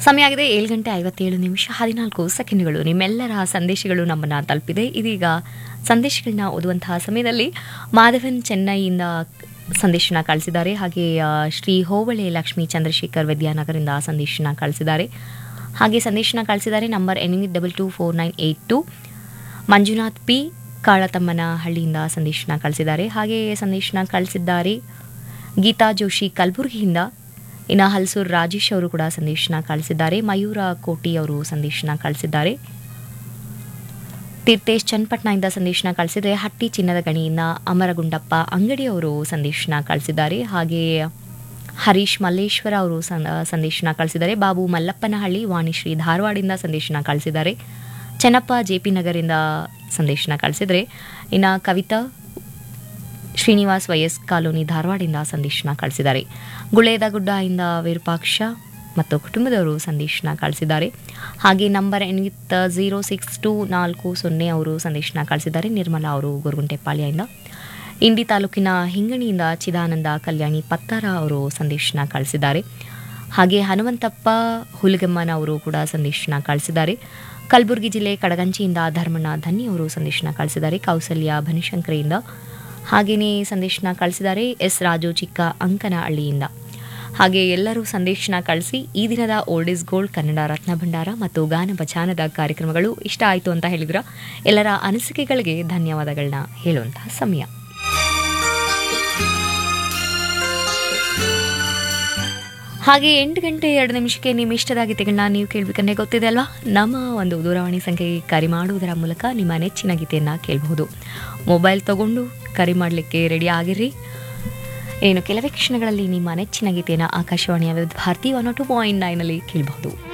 ಸಮಯ ಆಗಿದೆ ಏಳು ಗಂಟೆ ಐವತ್ತೇಳು ನಿಮಿಷ ಹದಿನಾಲ್ಕು ಸೆಕೆಂಡ್ಗಳು ನಿಮ್ಮೆಲ್ಲರ ಸಂದೇಶಗಳು ನಮ್ಮನ್ನು ತಲುಪಿದೆ ಇದೀಗ ಸಂದೇಶಗಳನ್ನ ಓದುವಂತಹ ಸಮಯದಲ್ಲಿ ಮಾಧವನ್ ಚೆನ್ನೈಯಿಂದ ಸಂದೇಶನ ಕಳಿಸಿದ್ದಾರೆ ಹಾಗೆ ಆ, ಶ್ರೀ ಹೋಬಳೆ ಲಕ್ಷ್ಮೀ ಚಂದ್ರಶೇಖರ್ ವಿದ್ಯಾನಗರಿಂದ ಸಂದೇಶನ ಕಳಿಸಿದ್ದಾರೆ ಹಾಗೆ ಸಂದೇಶನ ಕಳಿಸಿದ್ದಾರೆ ನಂಬರ್ ಎನಿಮಿತ್ double two four nine eight two Manjunath P ಕಾಳತಮ್ಮನ ಹಳ್ಳಿಯಿಂದ ಸಂದೇಶನ ಕಳಿಸಿದ್ದಾರೆ ಹಾಗೆ ಸಂದೇಶನ ಕಳಿಸಿದ್ದಾರೆ ಗೀತಾ ಜೋಶಿ ಕಲಬುರಗಿಯಿಂದ ಇನ್ನು ಹಲ್ಸೂರ್ ರಾಜೇಶ್ ಅವರು ಕೂಡ ಸಂದೇಶನ ಕಳಿಸಿದ್ದಾರೆ ಮಯೂರ ಕೋಟಿ ಅವರು ಸಂದೇಶನ ಕಳಿಸಿದ್ದಾರೆ ತೀರ್ಥೇಶ್ ಚನ್ನಪಟ್ಣದಿಂದ ಸಂದೇಶನ ಕಳಿಸಿದರೆ ಹಟ್ಟಿ ಚಿನ್ನದ ಗಣಿಯಿಂದ ಅಮರಗುಂಡಪ್ಪ ಅಂಗಡಿ ಅವರು ಸಂದೇಶನ ಕಳಿಸಿದ್ದಾರೆ ಹಾಗೆ ಹರೀಶ್ ಮಲ್ಲೇಶ್ವರ ಅವರು ಸಂ- ಸಂದೇಶನ ಕಳಿಸಿದ್ದಾರೆ ಬಾಬು ಮಲ್ಲಪ್ಪನಹಳ್ಳಿ ವಾಣಿಶ್ರೀ ಧಾರವಾಡಿಂದ ಸಂದೇಶನ ಕಳಿಸಿದ್ದಾರೆ ಚೆನ್ನಪ್ಪ ಜೆ ಪಿ ನಗರಿಂದ ಸಂದೇಶನ ಕಳಿಸಿದರೆ ಇನ್ನು ಕವಿತಾ ಶ್ರೀನಿವಾಸ್ ವೈಎಸ್ ಕಾಲೋನಿ ಧಾರವಾಡಿಂದ ಸಂದೇಶನ ಕಳಿಸಿದ್ದಾರೆ ಗುಳೇದಗುಡ್ಡ ವಿರೂಪಾಕ್ಷ ಮತ್ತು ಕುಟುಂಬದವರು ಸಂದೇಶನ ಕಳಿಸಿದ್ದಾರೆ ಹಾಗೆ ನಂಬರ್ ಎನ್ವಿತ್ ಝೀರೋ ಸಿಕ್ಸ್ ಟು ನಾಲ್ಕು ಸೊನ್ನೆ ಅವರು ಸಂದೇಶನ ಕಳಿಸಿದ್ದಾರೆ ನಿರ್ಮಲಾ ಅವರು ಗೊರಗುಂಟೆಪಾಳ್ಯದಿಂದ ಇಂಡಿ ತಾಲೂಕಿನ ಹಿಂಗಣಿಯಿಂದ ಚಿದಾನಂದ ಕಲ್ಯಾಣಿ ಪತ್ತಾರ ಅವರು ಸಂದೇಶನ ಕಳಿಸಿದ್ದಾರೆ ಹಾಗೆ ಹನುಮಂತಪ್ಪ ಹುಲಿಗಮ್ಮನ ಅವರು ಕೂಡ ಸಂದೇಶನ ಕಳಿಸಿದ್ದಾರೆ ಕಲಬುರಗಿ ಜಿಲ್ಲೆ ಕಡಗಂಚಿಯಿಂದ ಧರ್ಮಣ್ಣ ಧನ್ನಿ ಅವರು ಸಂದೇಶನ ಕಳಿಸಿದ್ದಾರೆ ಕೌಸಲ್ಯ ಬನಶಂಕರಿಯಿಂದ ಹಾಗೆಯೇ ಸಂದೇಶನ ಕಳಿಸಿದ್ದಾರೆ ಎಸ್ ರಾಜು ಚಿಕ್ಕ ಅಂಕನಹಳ್ಳಿಯಿಂದ ಹಾಗೆ ಎಲ್ಲರೂ ಸಂದೇಶನ ಕಳಿಸಿ ಈ ದಿನದ ಓಲ್ಡ್ ಇಸ್ ಗೋಲ್ಡ್ ಕನ್ನಡ ರತ್ನ ಭಂಡಾರ ಮತ್ತು ಗಾನ ಭಜಾನದ ಕಾರ್ಯಕ್ರಮಗಳು ಇಷ್ಟ ಆಯಿತು ಅಂತ ಹೇಳಿದ್ರ ಎಲ್ಲರ ಅನಿಸಿಕೆಗಳಿಗೆ ಧನ್ಯವಾದಗಳನ್ನ ಹೇಳುವಂತಹ ಸಮಯ ಹಾಗೆ ಎಂಟು ಗಂಟೆ ಎರಡು ನಿಮಿಷಕ್ಕೆ ನಿಮ್ಮ ಇಷ್ಟದ ಗೀತೆಗಳನ್ನ ನೀವು ಕೇಳಬೇಕಂದ್ರೆ ಗೊತ್ತಿದೆ ಅಲ್ವಾ ನಮ್ಮ ಒಂದು ದೂರವಾಣಿ ಸಂಖ್ಯೆಗೆ ಕರೆ ಮಾಡುವುದರ ಮೂಲಕ ನಿಮ್ಮ ನೆಚ್ಚಿನ ಗೀತೆಯನ್ನು ಕೇಳಬಹುದು ಮೊಬೈಲ್ ತಗೊಂಡು ಕರೆ ಮಾಡಲಿಕ್ಕೆ ರೆಡಿ ಆಗಿರ್ರಿ ಏನು ಕೆಲವೇ ಕ್ಷಣಗಳಲ್ಲಿ ನಿಮ್ಮ ನೆಚ್ಚಿನ ಗೀತೆಯನ್ನು ಆಕಾಶವಾಣಿಯ Vividh Bharati one two point ನೈನಲ್ಲಿ ಕೇಳಬಹುದು